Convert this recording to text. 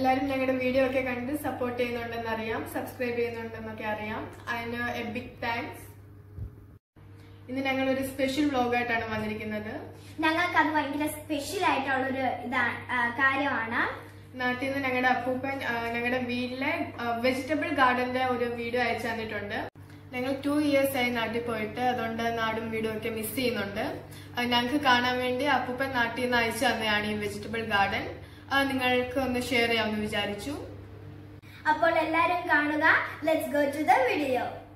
എല്ലാവരും ഞങ്ങളുടെ വീഡിയോ ഒക്കെ കണ്ട് സപ്പോർട്ട് ചെയ്യുന്നുണ്ടെന്ന് അറിയാം സബ്സ്ക്രൈബ് ചെയ്യുന്നുണ്ടെന്നൊക്കെ അറിയാം അതിന് എ ബിഗ് താങ്ക്സ് ഇന്ന് ഞങ്ങൾ ഒരു സ്പെഷ്യൽ വ്ലോഗായിട്ടാണ് വന്നിരിക്കുന്നത് ഞങ്ങൾക്ക് അത് ഭയങ്കര സ്പെഷ്യൽ ആയിട്ടുള്ളൊരു ഇതാണ് ആ, കാര്യമാണ് നാട്ടിൽ നിന്ന് ഞങ്ങളുടെ അപ്പൂപ്പൻ ആ, ഞങ്ങളുടെ വീട്ടിലെ വെജിറ്റബിൾ ഗാർഡന്റെ ഒരു വീഡിയോ അയച്ചു തന്നിട്ടുണ്ട് ഞങ്ങൾ ടു ഇയേഴ്സ് ആയി നാട്ടിൽ പോയിട്ട് അതുകൊണ്ട് നാടും വീടും ഒക്കെ മിസ് ചെയ്യുന്നുണ്ട് ആ, ഞങ്ങൾക്ക് കാണാൻ വേണ്ടി അപ്പൂപ്പൻ നാട്ടിൽ നിന്ന് അയച്ചു തന്നെയാണ് ഈ വെജിറ്റബിൾ ഗാർഡൻ അത് നിങ്ങൾക്ക് ഒന്ന് ഷെയർ ചെയ്യാമെന്ന് വിചാരിച്ചു അപ്പോൾ എല്ലാരും കാണുക let's go to the video